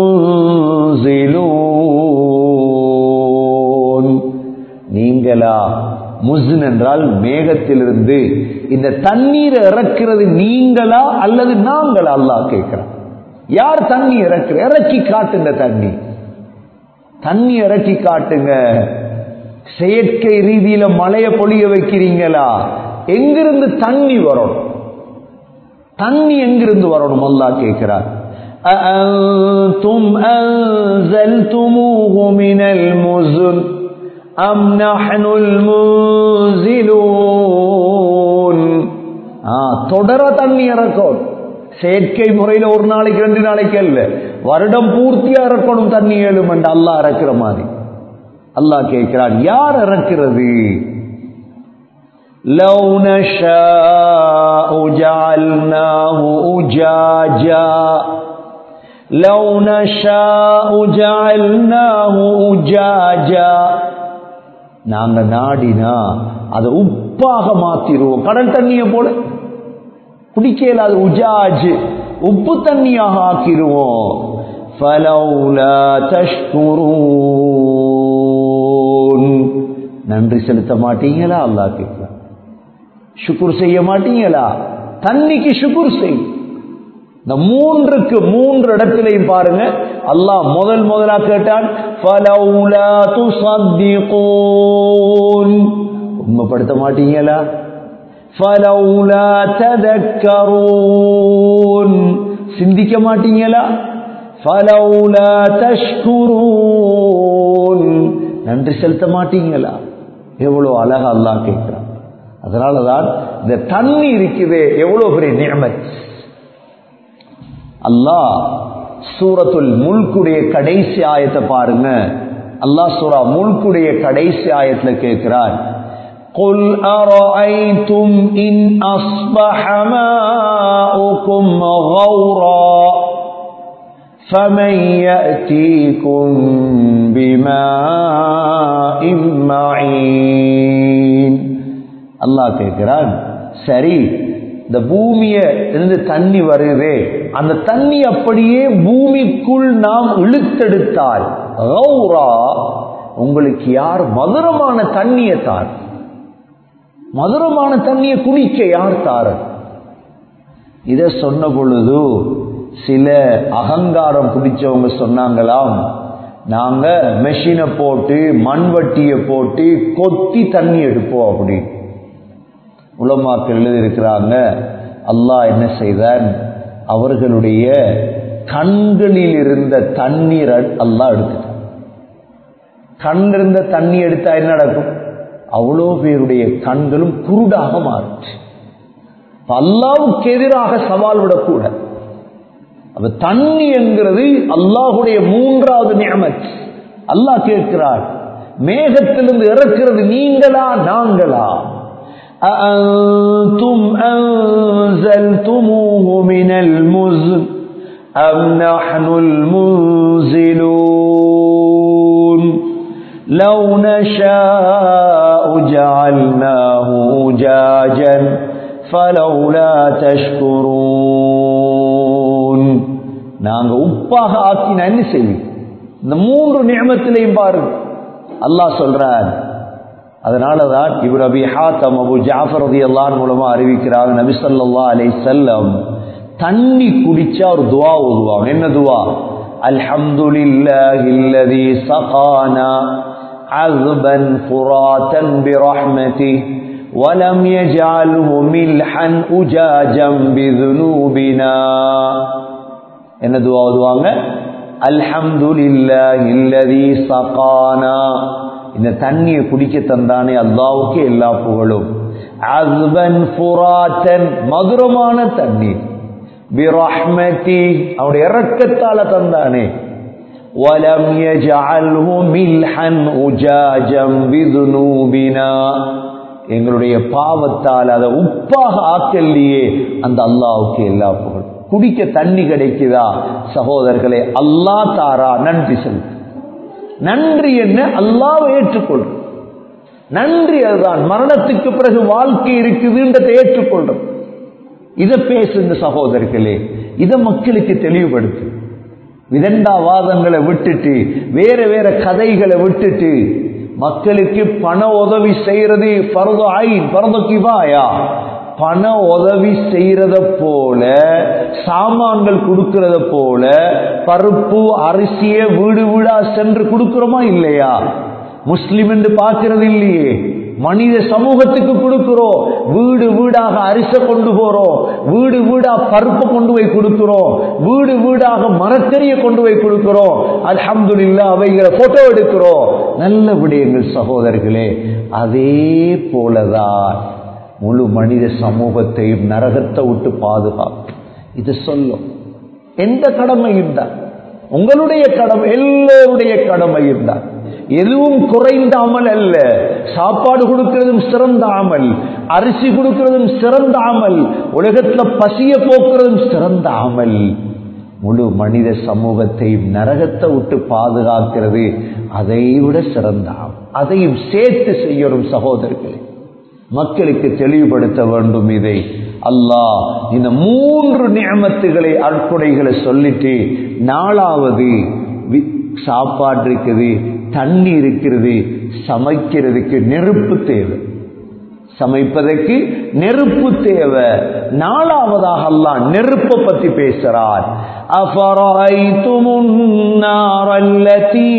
المنزلون நீங்களா முஸ்ன் என்றால் மேகத்திலிருந்து இந்த தண்ணீரை இறக்கிறது நீங்களா அல்லது நாங்களா அல்லாஹ் கேட்கிறான் யார் தண்ணி இறக்குற இறக்கி காட்டுங்க தண்ணி தண்ணி இறக்கி காட்டுங்க செயற்கை ரீதியில மழைய பொழிய வைக்கிறீங்களா எங்கிருந்து தண்ணி வரணும் தண்ணி எங்கிருந்து வரணும் அல்லாஹ் கேட்கிறார் أأنتم أنزلتموه من المزن أم نحن المنزلون தொடர தண்ணி இறக்கும் செயற்கை முறையில ஒரு நாளைக்கு ரெண்டு நாளைக்கு அல்ல வருடம் பூர்த்தியா இறக்கணும் தண்ணி ஏழும் என்று அல்லாஹ் இறக்குற மாதிரி அல்லாஹ் கேட்கிறான் யார் இறக்கிறது لو نشاء جعلناه أجاجا لو نشاء جعلناه أجاجا நாங்க நாடினா அதை உப்பாக மாத்திருவோம் கடல் தண்ணியை போல குடிக்கல அது உஜாஜ் உப்பு தண்ணியாக ஆக்கிருவோம் فلولا تشكرون நன்றி செலுத்த மாட்டீங்களா அல்லாஹ் கேட்கிறான் சுக்குர் செய்ய மாட்டீங்களா தண்ணிக்கு சுக்குர் செய் இந்த மூன்றுக்கு மூன்று இடத்திலையும் பாருங்க அல்லாஹ் முதல் முதலா கேட்டான் فلولا تصدقون உண்மைப்படுத்த மாட்டீங்களா فلولا تذكرون சிந்திக்க மாட்டீங்களா فلولا تشكرون நன்றி செலுத்த மாட்டீங்களா எவ்வளவு அழகா அல்லாஹ் கேட்கிறான் அதனாலதான் இந்த தண்ணி இருக்குதே எவ்வளவு பெரிய நியமத் அல்லாஹ் சூரத்துல் முல்குடைய கடைசி ஆயத்தை பாருங்க அல்லாஹ் சூரா முல்குடைய கடைசி ஆயத்துல கேட்கிறார் قل أرأيتم إن أصبح ماؤكم غورا فمن يأتيكم بماء معين அல்லாஹ் கேட்கிறான் சரி இந்த பூமிய இருந்து தண்ணி வருதே அந்த தண்ணி அப்படியே பூமிக்குள் நாம் இழுத்தெடுத்தால் கௌரா உங்களுக்கு யார் மதுரமான தண்ணியை தார் மதுரமான தண்ணியை குடிக்க யார் தார இத சொன்ன பொழுது சில அகங்காரம் பிடிச்சவங்க சொன்னாங்களாம் நாங்க மெஷினை போட்டு மண்வட்டியை போட்டு கொத்தி தண்ணி எடுப்போம் அப்படி உலமாக்கள் எழுதியிருக்கிறாங்க அல்லாஹ் என்ன செய்தான் அவர்களுடைய கண்களில் இருந்த தண்ணீர் அல்லாஹ் எடுத்துட்டான் கண் இருந்த தண்ணி எடுத்தா என்ன நடக்கும் அவ்வளோ பேருடைய கண்களும் குருடாக மாறுச்சு அல்லாவுக்கு எதிராக சவால் விடக்கூட அப்ப தண்ணி என்கிறது அல்லாஹுடைய மூன்றாவது நியமத் அல்லாஹ் கேட்கிறார் மேகத்திலிருந்து இறக்கிறது நீங்களா நாங்களா أأنتم أنزلتموه من المزن أم نحن المنزلون لو نشاء جعلناه أجاجا فلولا تشكرون நாங்க உப்பாக ஆக்கின என்ன செய்வோம் இந்த மூன்று நியமத்திலையும் பாருங்க அல்லாஹ் சொல்றார் அதனாலதான் இவர் அபி ஹாத்தம் அபு ஜாஃபர் ரதி அல்லான் மூலமா அறிவிக்கிறாங்க நபி சொல்லா அலை செல்லம் தண்ணி குடிச்சா ஒரு துவா ஓதுவாங்க என்ன துவா அல்ஹம்துலில்லாஹி அல்லதி சகானா عذبا فراتا برحمته ولم يجعله ملحا أجاجا بذنوبنا என்ன துவா ஓதுவாங்க அல்ஹம்துலில்லாஹி அல்லதி சகானா இந்த தண்ணியை குடிக்க தந்தானே அல்லாவுக்கு எல்லா புகழும் அஸ்பன் புராத்தன் மதுரமான தண்ணீர் பிரஹ்மதி அவருடைய இறக்கத்தால தந்தானே வலம் யஜஅல்ஹு மில்ஹன் உஜாஜம் பிதுனூபினா எங்களுடைய பாவத்தால் அதை உப்பாக ஆக்கல்லையே அந்த அல்லாவுக்கு எல்லா புகழும் குடிக்க தண்ணி கிடைக்குதா சகோதரர்களே அல்லா தாரா நன்றி செலுத்து நன்றி என்ன அல்லாவை ஏற்றுக்கொள்றது நன்றி அதுதான் மரணத்துக்கு பிறகு வாழ்க்கை இருக்குதுன்றதை ஏற்றுக்கொள்றது இதை பேசுங்க சகோதரர்களே இதை மக்களுக்கு தெளிவுபடுத்து விதண்டாவாதங்களை விட்டுட்டு வேற வேற கதைகளை விட்டுட்டு மக்களுக்கு பண உதவி செய்யறது பரத ஐன் பரத கிவாயா பண உதவி செய்யறத போல சாமான்கள் கொடுக்கறத போல பருப்பு அரிசிய வீடு வீடா சென்று கொடுக்கிறோமா இல்லையா முஸ்லிம் என்று பார்க்கறது இல்லையே மனித சமூகத்துக்கு கொடுக்கிறோம் வீடு வீடாக அரிச கொண்டு போறோம் வீடு வீடா பருப்பு கொண்டு போய் கொடுக்கிறோம் வீடு வீடாக மரக்கறியை கொண்டு போய் கொடுக்கிறோம் அல்ஹம்துலில்லாஹ் அவைகளை போட்டோ எடுக்கிறோம் நல்ல விடயங்கள் சகோதரர்களே அதே போலதான் முழு மனித சமூகத்தையும் நரகத்தை விட்டு பாதுகாப்பு இது சொல்லும் எந்த கடமையும் தான் உங்களுடைய கடமை எல்லோருடைய கடமையும் தான் எதுவும் குறைந்த அமல் அல்ல சாப்பாடு கொடுக்கிறதும் சிறந்த அமல் அரிசி கொடுக்கிறதும் சிறந்த அமல் உலகத்துல பசிய போக்குறதும் சிறந்த அமல் முழு மனித சமூகத்தையும் நரகத்தை விட்டு பாதுகாக்கிறது அதை விட சிறந்த அமல் அதையும் சேர்த்து செய்யணும் சகோதரர்களே மக்களுக்கு தெளிவுபடுத்த வேண்டும் இதை அல்லாஹ் இந்த மூன்று நியமத்துகளை அற்புடைகளை சொல்லிட்டு நாலாவது வி- சாப்பாடு இருக்குது தண்ணி இருக்கிறது சமைக்கிறதுக்கு நெருப்பு தேவை சமைப்பதற்கு நெருப்பு தேவை நாலாவதாக அல்லாஹ் நெருப்பை பத்தி பேசுறார் அஃபரைத்துமுன் நாரல்லதி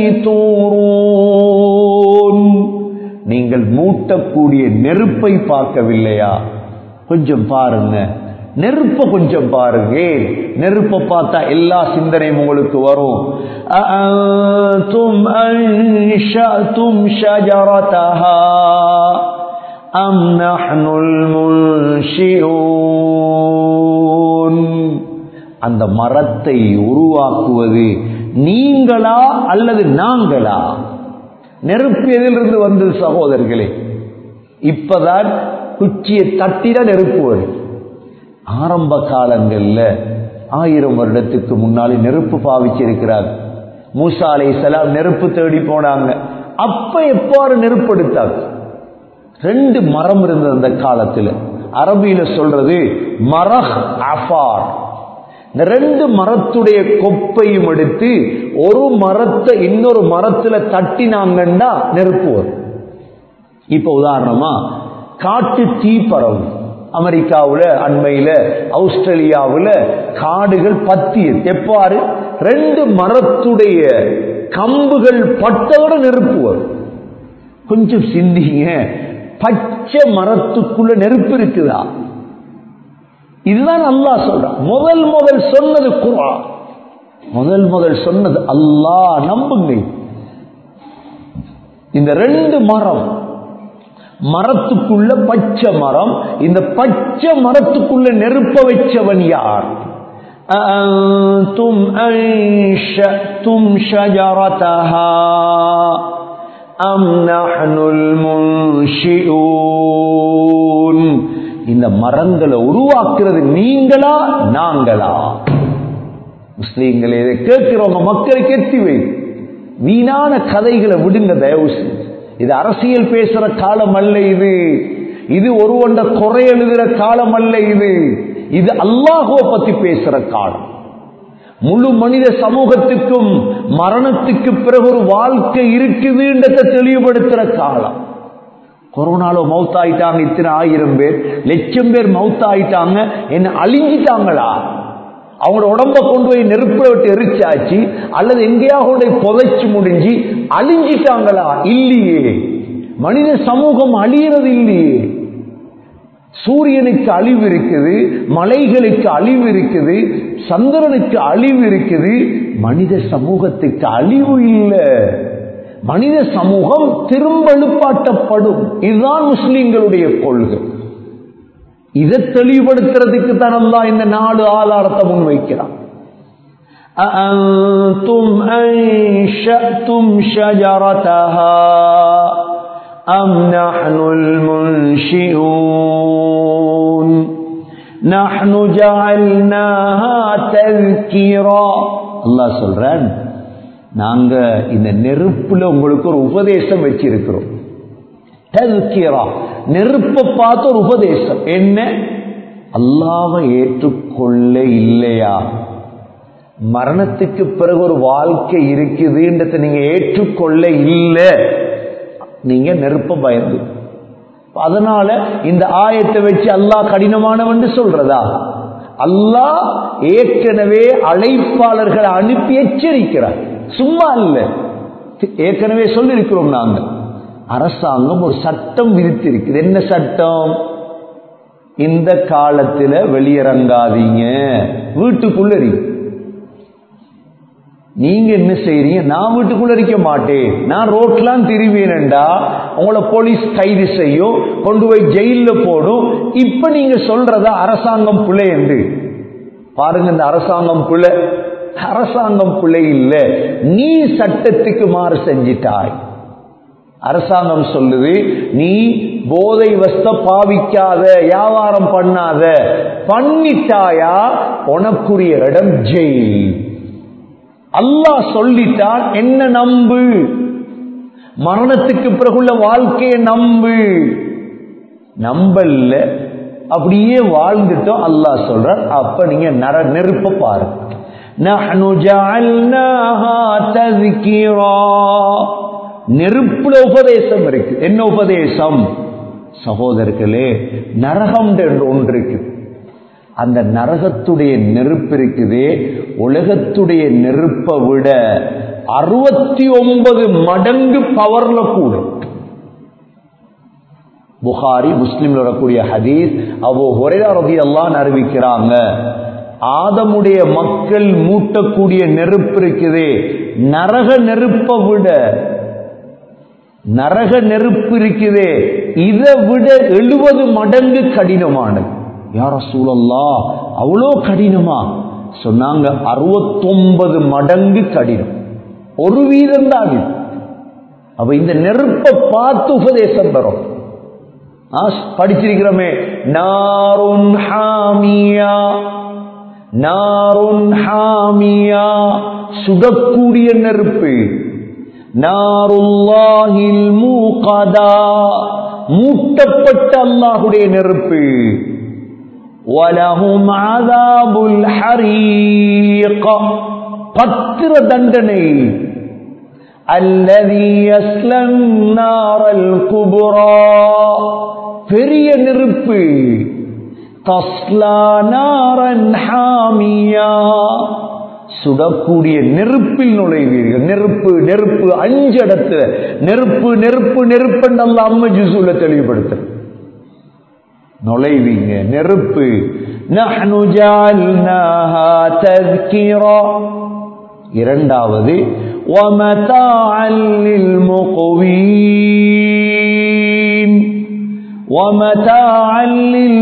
தூரூன் நீங்கள் மூட்டக்கூடிய நெருப்பை பார்க்கவில்லையா கொஞ்சம் பாருங்க நெருப்ப கொஞ்சம் பாருங்க ஏன் நெருப்பை பார்த்தா எல்லா சிந்தனையும் உங்களுக்கு வரும் அஅன்தும் அன்ஷஅதும் ஷஜரதஹா அம் நஹ்னுல் முன்ஷிஊன் அந்த மரத்தை உருவாக்குவது நீங்களா அல்லது நாங்களா நெருப்பு எதிலிருந்து வந்தது சகோதரர்களே இப்பதான் குச்சியை தட்டிட நெருப்பு வரும் ஆரம்ப காலங்கள்ல ஆயிரம் வருடத்துக்கு முன்னாலே நெருப்பு பாவிச்சிருக்கிறார் மூசா அலைஹிஸ்ஸலாம் நெருப்பு தேடி போனாங்க அப்ப எப்பாறு நெருப்பு எடுத்தாங்க ரெண்டு மரம் இருந்தது அந்த காலத்துல அரபியில சொல்றது மரஹ் அஃபார் இந்த ரெண்டு மரத்துடைய கொப்பையும் எடுத்து ஒரு மரத்தை இன்னொரு மரத்துல தட்டினாங்கன்னா நெருப்பு வரும் இப்ப உதாரணமா காட்டு தீ பரவும் அமெரிக்காவுல அண்மையில ஆஸ்திரேலியாவுல காடுகள் பத்தியது எப்பாறு ரெண்டு மரத்துடைய கம்புகள் பட்டோட நெருப்பு வரும் கொஞ்சம் சிந்திங்க பச்சை மரத்துக்குள்ள நெருப்பு இருக்குதா இதுதான் அல்லாஹ் சொல்றான் முதல் முதல் சொன்னது குர்ஆன் முதல் முதல் சொன்னது அல்லாஹ் நம்புங்க இந்த ரெண்டு மரம் மரத்துக்குள்ள பச்சை மரம் இந்த பச்சை மரத்துக்குள்ள நெருப்ப வச்சவன் யார் أأنتم أنشأتم شجرتها أم نحن المنشئون இந்த மரங்களை உருவாக்குறது நீங்களா நாங்களா முஸ்லீம்களை இதை கேட்கிறவங்க மக்களுக்கு எத்தி வை வீணான கதைகளை விடுங்க தயவு செஞ்சு இது அரசியல் பேசுற காலம் அல்ல இது இது ஒருவண்ட குறை எழுதுற காலம் அல்ல இது இது அல்லாஹுவ பத்தி பேசுற காலம் முழு மனித சமூகத்துக்கும் மரணத்துக்கு பிறகு ஒரு வாழ்க்கை இருக்குதுன்றத தெளிவுபடுத்துற காலம் கொரோனால மவுத்தாயிட்டாங்க இத்தனை ஆயிரம் பேர் லட்சம் பேர் மவுத்தாயிட்டாங்க என்ன அழிஞ்சிட்டாங்களா அவங்களோட உடம்ப கொண்டு போய் நெருப்புல விட்டு எரிச்சாச்சு அல்லது எங்கேயா கொண்டு போய் புதைச்சு முடிஞ்சு அழிஞ்சிட்டாங்களா இல்லையே மனித சமூகம் அழியறது இல்லையே சூரியனுக்கு அழிவு இருக்குது மலைகளுக்கு அழிவு இருக்குது சந்திரனுக்கு அழிவு இருக்குது மனித சமூகத்துக்கு அழிவு இல்லை மனித சமூகம் திரும்ப எழுப்பாட்டப்படும் இதுதான் முஸ்லிம்களுடைய கொள்கை இதை தெளிவுபடுத்துறதுக்கு தான் அல்லாஹ் இந்த நாலு ஆதாரத்தை முன்வைக்கிறான் أأنتم أنشأتم شجرتها أم نحن المنشئون نحن جعلناها تذكيرا الله சொல்றான் நாங்க இந்த நெருப்புல உங்களுக்கு ஒரு உபதேசம் வச்சிருக்கிறோம் தذكرா நெருப்பை பார்த்து ஒரு உபதேசம் என்ன அல்லாவை ஏற்றுக்கொள்ள இல்லையா மரணத்துக்கு பிறகு ஒரு வாழ்க்கை இருக்குதுன்றத நீங்க ஏற்றுக்கொள்ள இல்லை நீங்க நெருப்ப பயந்து அதனால இந்த ஆயத்தை வச்சு அல்லாஹ் கடினமானவன் சொல்றதா அல்லாஹ் ஏற்கனவே அழைப்பாளர்களை அனுப்பி எச்சரிக்கிறார் சும்மா இல்ல ஏற்கனவே சொல்லியிருக்கிறோம் நாங்கள் அரசாங்கம் ஒரு சட்டம் விதித்திருக்குது என்ன சட்டம் இந்த காலத்துல வெளியிறங்காதீங்க வீட்டுக்குள்ள இருக்கு நீங்க என்ன செய்றீங்க நான் வீட்டுக்குள்ள இருக்க மாட்டேன் நான் ரோட்லாம் திரும்பினேன்டா உங்களை போலீஸ் கைது செய்யும் கொண்டு போய் ஜெயில போடும் இப்ப நீங்க சொல்றதா அரசாங்கம் பிள்ளை என்று பாருங்க இந்த அரசாங்கம் பிள்ளை அரசாங்கம் பிள்ளை இல்ல நீ சட்டத்துக்கு மாறு செஞ்சிட்டாய் அரசாங்கம் சொல்லுது நீ போதை வஸ்த பாவிக்காத வியாபாரம் பண்ணாத பண்ணிட்டாயா உனக்குரிய இடம் ஜெயில் அல்லாஹ் சொல்லிட்டான் என்ன நம்பு மரணத்துக்கு பிறகுள்ள வாழ்க்கையை நம்பு நம்பல்ல அப்படியே வாழ்ந்துட்டோம் அல்லாஹ் சொல்றார் அப்ப நீங்க நர நெருப்ப பாருங்க நஹ்னு ஜஅல்னாஹா தذكرا நெருப்புல உபதேசம் இருக்கு என்ன உபதேசம் சகோதரர்களே நரகம் என்று ஒன்று இருக்கு அந்த நரகத்துடைய நெருப்பு இருக்குதே உலகத்துடைய நெருப்பை விட அறுபத்தி ஒன்பது மடங்கு பவர்ல கூடும் புகாரி முஸ்லிம்ல வரக்கூடிய ஹதீஸ் அபோ ஹுரைரா ரதி அல்லான்னு அறிவிக்கிறாங்க ஆதமுடைய மக்கள் மூட்டக்கூடிய நெருப்பு இருக்குதே நரக நெருப்பை விட நரக நெருப்பு இருக்குதே இதை விட எழுபது மடங்கு கடினமானது யார சூழல்லா அவ்வளோ கடினமா சொன்னாங்க அறுபத்தொன்பது மடங்கு கடினம் ஒரு வீதம் தான் இது அப்ப இந்த நெருப்பை பார்த்து உபதேசம் தரும் ஆ, படிச்சிருக்கிறோமே நாருன் ஹாமியா நாருன் ஹாமியா சுடக்கூடிய நெருப்பு நாருல்லாஹில் மூகதா மூட்டப்பட்ட அல்லாஹுடைய நெருப்பு وَلَهُمْ عَذَابُ الْحَرِيقِ பத்திர தண்டனை الذي يصلى النار الكبرى பெரிய நெருப்பு தஸ்லா நாரன் ஹாமியா சுடக்கூடிய நெருப்பில் நுழைவீர்கள் நெருப்பு நெருப்பு அஞ்சு இடத்துல நெருப்பு நெருப்பு நெருப்பு நல்ல அம்ம ஜுசூல தெளிவுபடுத்த நுழைவீங்க நெருப்பு நஹ்னு ஜஅல்னாஹா தذكرا இரண்டாவது ومتاعا للمقوين ومتاعا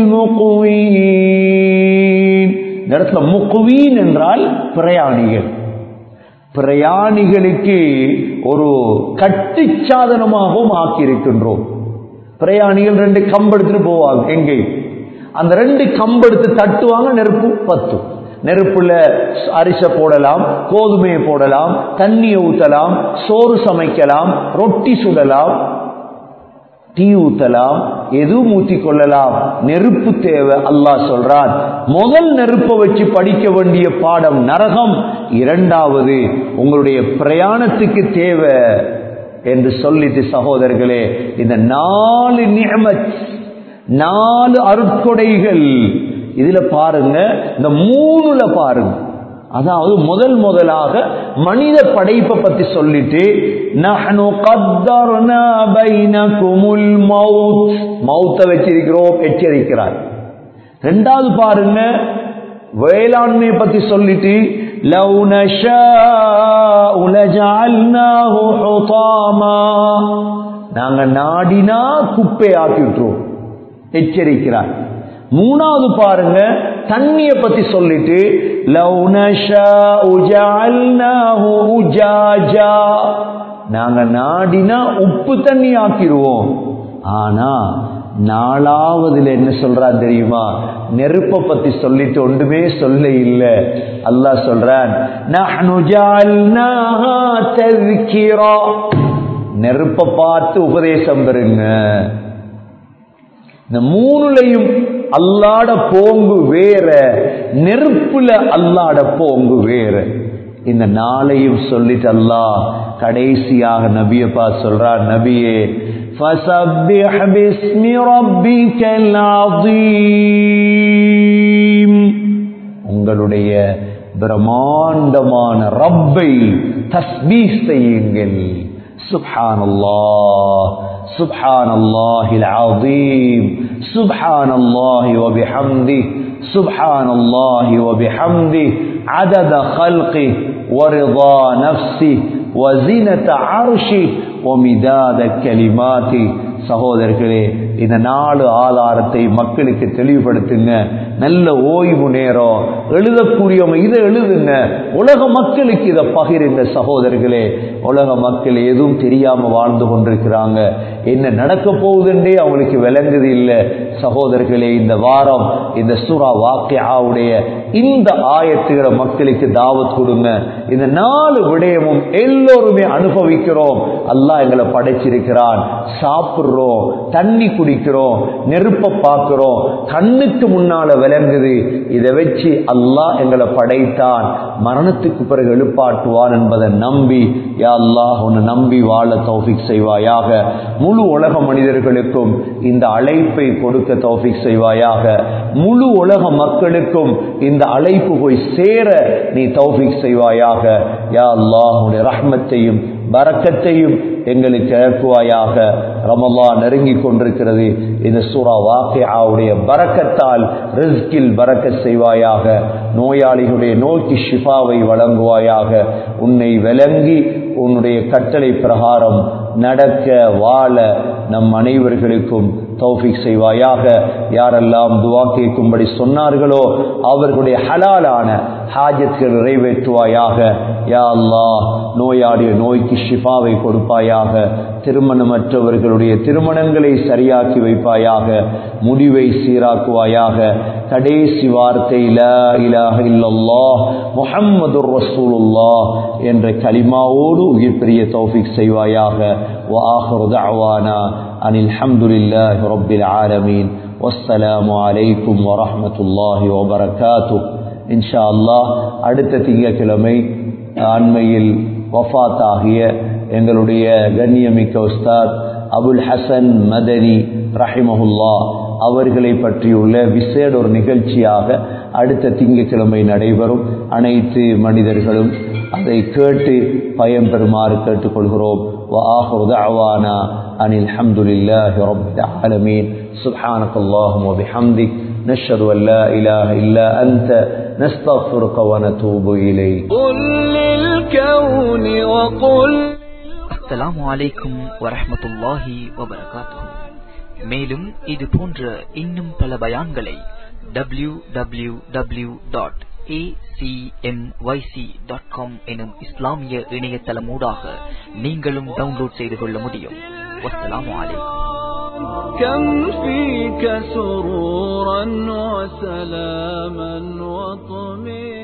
للمقوين இந்த இடத்துல முக்குவீன் என்றால் பிரயாணிகள் பிரயாணிகளுக்கு ஒரு கட்டுச்சாதனமாகவும் ஆக்கியிருக்கின்றோம் பிரயாணிகள் ரெண்டு கம்பெடுத்துட்டு போவாங்க எங்கே அந்த ரெண்டு கம்பெடுத்து தட்டுவாங்க நெருப்பு பத்தும் நெருப்புல அரிசை போடலாம் கோதுமையை போடலாம் தண்ணியை ஊத்தலாம் சோறு சமைக்கலாம் ரொட்டி சுடலாம் டீ ஊத்தலாம் எதுவும் ஊத்திக் கொள்ளலாம் நெருப்பு தேவை அல்லாஹ் சொல்றான் முதல் நெருப்பை வச்சு படிக்க வேண்டிய பாடம் நரகம் இரண்டாவது உங்களுடைய பிரயாணத்துக்கு தேவை என்று சொல்லிட்டு சகோதரர்களே இந்த நாலு நியமத் நாலு அருட்கொடைகள் இதுல பாருங்க இந்த மூணுல பாருங்க அதாவது முதல் முதலாக மனித படைப்பை பத்தி சொல்லிட்டு நஹ்னு கத்தர்னா பைனகுமுல் மவுத் மௌத்த வச்சிருக்கிறோம் எச்சரிக்கிறார் ரெண்டாவது பாருங்க வேளாண்மையை பத்தி சொல்லிட்டு لو نشاء لجعلناه حطاما நாங்க நாடினா குப்பை ஆக்கி விட்டுருவோம் எச்சரிக்கிறார் மூணாவது பாருங்க தண்ணிய பத்தி சொல்லிட்டு லவ் நஷாஉ ஜஅல்னாஹு உஜாஜா நாங்க நாடினா உப்பு தண்ணி ஆக்கிடுவோம் ஆனா நாலாவதுல என்ன சொல்றா தெரியுமா நெருப்ப பத்தி சொல்லிட்டு ஒன்றுமே சொல்ல இல்ல அல்லாஹ் சொல்றான் நஹ்னு ஜஅல்னாஹா தذكرا நெருப்ப பார்த்து உபதேசம் பெறுங்க இந்த மூணுலையும் அல்லாட போங்கு வேற நெருப்புல அல்லாட போங்கு வேற இந்த நாளையும் சொல்லிட்டு அல்லாஹ் கடைசியாக நபிய பார்த்து சொல்றார் நபியே فسبح باسم ربك العظيم உங்களுடைய பிரம்மாண்டமான ரப்பை தஸ்பீஹ் செய்யுங்கள் سبحان الله سبحان الله العظيم سبحان الله وبحمده سبحان الله وبحمده عدد خلقه ورضا نفسه وزنة عرشه ومداد كلماته சகோதரர்களே இந்த நாலு ஆதாரத்தை மக்களுக்கு தெளிவுபடுத்துங்க நல்ல ஓய்வு நேரம் எழுதக்கூடியவங்க இதை எழுதுங்க உலக மக்களுக்கு இதை பகிருங்க சகோதரர்களே உலக மக்கள் எதுவும் தெரியாம வாழ்ந்து கொண்டிருக்கிறாங்க என்ன நடக்க போகுதுன்றே அவங்களுக்கு விளங்குது இல்லை சகோதரர்களே இந்த வாரம் இந்த சுறா வாக்கியாவுடைய இந்த ஆயத்துகிற மக்களுக்கு தாவத் கொடுங்க இந்த நாலு விடயமும் எல்லோருமே அனுபவிக்கிறோம் அல்லாஹ் எங்களை படைச்சிருக்கிறான் சாப்பிடுறோம் தண்ணி குடிக்கிறோம் நெருப்ப பார்க்கிறோம் கண்ணுக்கு முன்னால விளங்குது இதை வச்சு அல்லாஹ் எங்களை படைத்தான் மரணத்துக்கு பிறகு எழுப்பாட்டுவான் என்பதை நம்பி யா அல்லாஹ் உன்னை நம்பி வாழ தௌஃபிக் செய்வாயாக முழு உலக மனிதர்களுக்கும் இந்த அழைப்பை கொடுக்க தௌஃபிக் செய்வாயாக முழு உலக மக்களுக்கும் இந்த அழைப்பு போய் சேர நீ தௌஃபிக் செய்வாயாக யா அல்லாஹ் உன்னுடைய ரஹ்மத்தையும் பரக்கத்தையும் எங்களுக்கு இறக்குவாயாக ரமலா நெருங்கி கொண்டிருக்கிறது இந்த சூறா வாக்கியாவுடைய பரக்கத்தால் ரிஸ்கில் பறக்க செய்வாயாக நோயாளிகளுடைய நோய்க்கு ஷிஃபாவை வழங்குவாயாக உன்னை விளங்கி உன்னுடைய கட்டளை பிரகாரம் நடக்க வாழ நம் அனைவர்களுக்கும் தௌஃபிக் செய்வாயாக யாரெல்லாம் துவா கேட்கும்படி சொன்னார்களோ அவர்களுடைய ஹலாலான ஹாஜத்கள் நிறைவேற்றுவாயாக யா அல்லாஹ் நோயாடிய நோய்க்கு ஷிஃபாவை கொடுப்பாயாக திருமணமற்றவர்களுடைய திருமணங்களை சரியாக்கி வைப்பாயாக முடிவை சீராக்குவாயாக கடைசி வார்த்தை லா இலாஹ இல்லல்லாஹ் முஹம்மதுர் ரசூலுல்லாஹ் என்ற கலிமாவோடு உயிர் பெரிய தௌஃபிக் செய்வாயாக وآخر دعوانا أن الحمد لله رب العالمين والسلام عليكم ورحمة الله وبركاته إن شاء الله அடுத்த திங்கட்கிழமை அண்மையில் வஃபாத்தாகிய எங்களுடைய கண்ணியமிக்க உஸ்தாத் அபுல் ஹசன் மதனி ரஹிமஹுல்லா அவர்களை பற்றியுள்ள விசேட ஒரு நிகழ்ச்சியாக அடுத்த திங்கட்கிழமை நடைபெறும் அனைத்து மனிதர்களும் அதை கேட்டு பயன்பெறுமாறு கேட்டுக்கொள்கிறோம் وآخر دعوانا أن الحمد لله رب العالمين سبحانك اللهم وبحمدك نشهد أن لا إله إلا أنت نستغفرك ونتوب إليك قل للكون وقل அஸ்ஸலாமு அலைக்கும் வரஹ்மத்துல்லாஹி வபரகாத்துஹு மேலும் இது போன்ற இன்னும் பல பயான்களை W W W dot dot com எனும் இஸ்லாமிய இணையதளமூடாக நீங்களும் டவுன்லோட் செய்து கொள்ள முடியும் வஸ்ஸலாமு அலைக்கும் كم فيك سرورا وسلاما وطمئنا